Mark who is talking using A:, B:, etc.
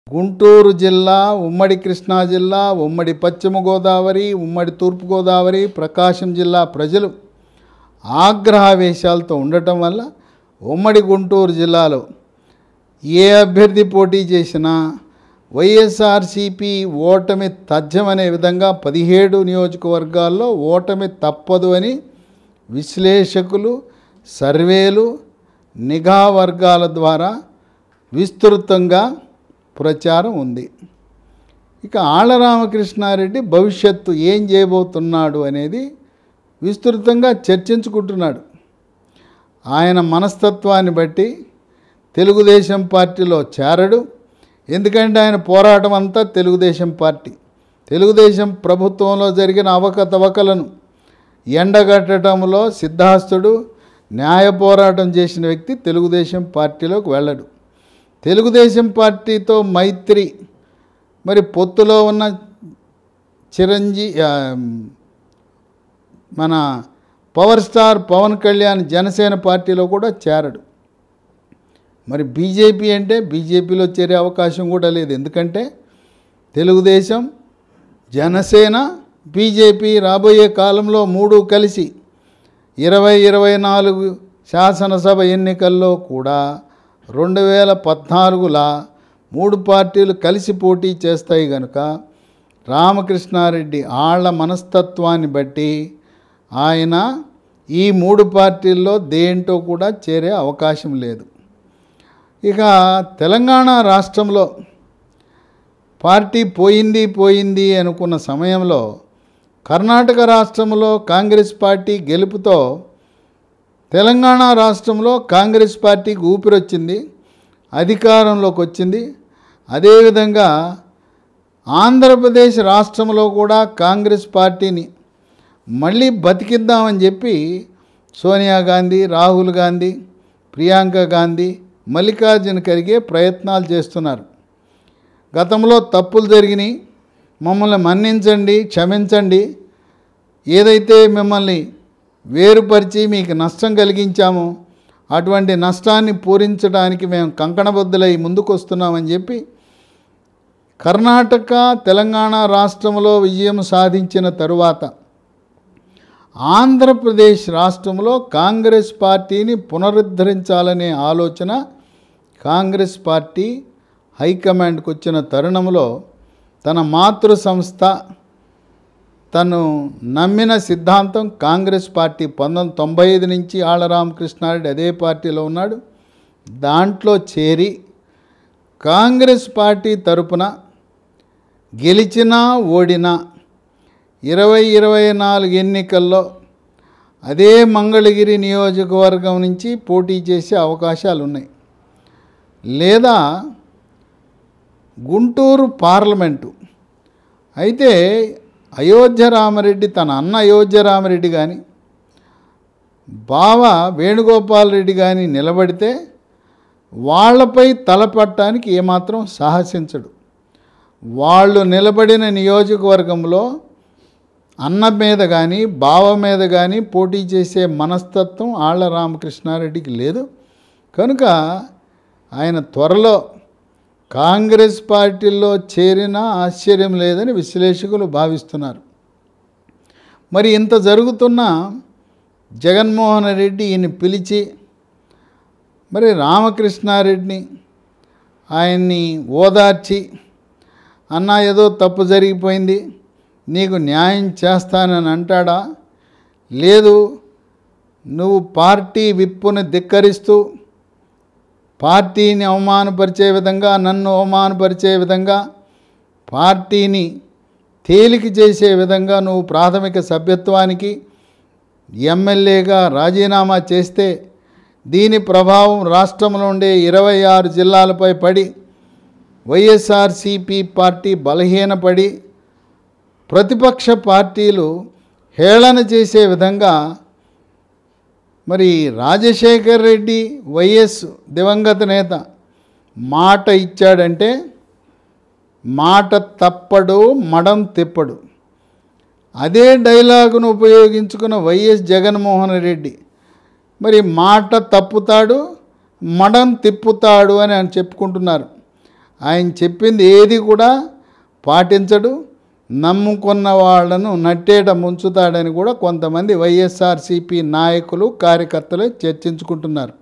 A: గుంటూరు జిల్లా ఉమ్మడి కృష్ణా జిల్లా ఉమ్మడి పశ్చిమ గోదావరి ఉమ్మడి తూర్పు గోదావరి ప్రకాశం జిల్లా ప్రజలు ఆగ్రహావేశాలతో ఉండటం వల్ల ఉమ్మడి గుంటూరు జిల్లాలో ఏ అభ్యర్థి పోటీ చేసినా వైఎస్ఆర్సిపి ఓటమి తథ్యమనే విధంగా పదిహేడు నియోజకవర్గాల్లో ఓటమి తప్పదు అని విశ్లేషకులు సర్వేలు నిఘా వర్గాల ద్వారా విస్తృతంగా ప్రచారం ఉంది ఇక ఆళ్ళ రామకృష్ణారెడ్డి భవిష్యత్తు ఏం చేయబోతున్నాడు అనేది విస్తృతంగా చర్చించుకుంటున్నాడు ఆయన మనస్తత్వాన్ని బట్టి తెలుగుదేశం పార్టీలో చేరడు ఎందుకంటే ఆయన పోరాటం అంతా తెలుగుదేశం పార్టీ తెలుగుదేశం ప్రభుత్వంలో జరిగిన అవకతవకలను ఎండగట్టడంలో సిద్ధాస్తుడు న్యాయ పోరాటం చేసిన వ్యక్తి తెలుగుదేశం పార్టీలోకి వెళ్ళడు తెలుగుదేశం పార్టీతో మైత్రి మరి పొత్తులో ఉన్న చిరంజీ ఆ, మన పవర్ స్టార్ పవన్ కళ్యాణ్ జనసేన పార్టీలో కూడా చేరడు మరి బీజేపీ అంటే బీజేపీలో చేరే అవకాశం కూడా లేదు ఎందుకంటే తెలుగుదేశం జనసేన బీజేపీ రాబోయే కాలంలో మూడు కలిసి ఇరవై ఇరవై నాలుగు శాసనసభ ఎన్నికల్లో కూడా రెండు వేల పద్నాలుగులా మూడు పార్టీలు కలిసి పోటీ చేస్తాయి కనుక రామకృష్ణారెడ్డి ఆళ్ల మనస్తత్వాన్ని బట్టి ఆయన ఈ మూడు పార్టీల్లో దేంటో కూడా చేరే అవకాశం లేదు ఇక తెలంగాణ రాష్ట్రంలో పార్టీ పోయింది పోయింది అనుకున్న సమయంలో కర్ణాటక రాష్ట్రంలో కాంగ్రెస్ పార్టీ గెలుపుతో తెలంగాణ రాష్ట్రంలో కాంగ్రెస్ పార్టీకి ఊపిరొచ్చింది అధికారంలోకి వచ్చింది అదేవిధంగా ఆంధ్రప్రదేశ్ రాష్ట్రంలో కూడా కాంగ్రెస్ పార్టీని మళ్ళీ బతికిద్దామని చెప్పి సోనియా గాంధీ రాహుల్ గాంధీ ప్రియాంక గాంధీ మల్లికార్జున ఖర్గే ప్రయత్నాలు చేస్తున్నారు గతంలో తప్పులు జరిగినాయి మమ్మల్ని మన్నించండి క్షమించండి ఏదైతే మిమ్మల్ని వేరుపరిచి మీకు నష్టం కలిగించామో అటువంటి నష్టాన్ని పూరించడానికి మేము కంకణబద్దులై ముందుకొస్తున్నామని చెప్పి కర్ణాటక తెలంగాణ రాష్ట్రంలో విజయం సాధించిన తరువాత ఆంధ్రప్రదేశ్ రాష్ట్రంలో కాంగ్రెస్ పార్టీని పునరుద్ధరించాలనే ఆలోచన కాంగ్రెస్ పార్టీ హైకమాండ్కి వచ్చిన తరుణంలో తన మాతృ సంస్థ తను నమ్మిన సిద్ధాంతం కాంగ్రెస్ పార్టీ పంతొమ్మిది తొంభై ఐదు నుంచి ఆళ్ళ రామకృష్ణారెడ్డి అదే పార్టీలో ఉన్నాడు దాంట్లో చేరి కాంగ్రెస్ పార్టీ తరపున గెలిచినా ఓడినా ఇరవై ఇరవై నాలుగు ఎన్నికల్లో అదే మంగళగిరి నియోజకవర్గం నుంచి పోటీ చేసే అవకాశాలు ఉన్నాయి లేదా గుంటూరు పార్లమెంటు అయితే అయోధ్య రామరెడ్డి తన అన్న అయోధ్య రామరెడ్డి కానీ బావ వేణుగోపాల్ రెడ్డి కానీ నిలబడితే వాళ్ళపై తలపట్టడానికి ఏమాత్రం సాహసించడు వాళ్ళు నిలబడిన నియోజకవర్గంలో అన్న మీద కానీ బావ మీద కానీ పోటీ చేసే మనస్తత్వం ఆళ్ల రామకృష్ణారెడ్డికి లేదు కనుక ఆయన త్వరలో కాంగ్రెస్ పార్టీలో చేరినా ఆశ్చర్యం లేదని విశ్లేషకులు భావిస్తున్నారు మరి ఇంత జరుగుతున్న జగన్మోహన్ రెడ్డి ఈయన పిలిచి మరి రామకృష్ణారెడ్డిని ఆయన్ని ఓదార్చి అన్న ఏదో తప్పు జరిగిపోయింది నీకు న్యాయం చేస్తానని అంటాడా లేదు నువ్వు పార్టీ విప్పుని ధిక్కరిస్తూ పార్టీని అవమానపరిచే విధంగా నన్ను అవమానపరిచే విధంగా పార్టీని తేలిక చేసే విధంగా నువ్వు ప్రాథమిక సభ్యత్వానికి ఎమ్మెల్యేగా రాజీనామా చేస్తే దీని ప్రభావం రాష్ట్రంలో ఉండే ఇరవై ఆరు జిల్లాలపై పడి వైఎస్ఆర్సిపి పార్టీ బలహీనపడి ప్రతిపక్ష పార్టీలు హేళన చేసే విధంగా మరి రాజశేఖర్ రెడ్డి వైఎస్ దివంగత నేత మాట ఇచ్చాడంటే మాట తప్పడు మడం తిప్పడు అదే డైలాగును ఉపయోగించుకున్న వైఎస్ జగన్మోహన్ రెడ్డి మరి మాట తప్పుతాడు మడం తిప్పుతాడు అని అని చెప్పుకుంటున్నారు ఆయన చెప్పింది ఏది కూడా పాటించడు నమ్ముకున్న వాళ్ళను నట్టేట ముంచుతాడని కూడా కొంతమంది వైఎస్ఆర్సీపీ నాయకులు కార్యకర్తలు చర్చించుకుంటున్నారు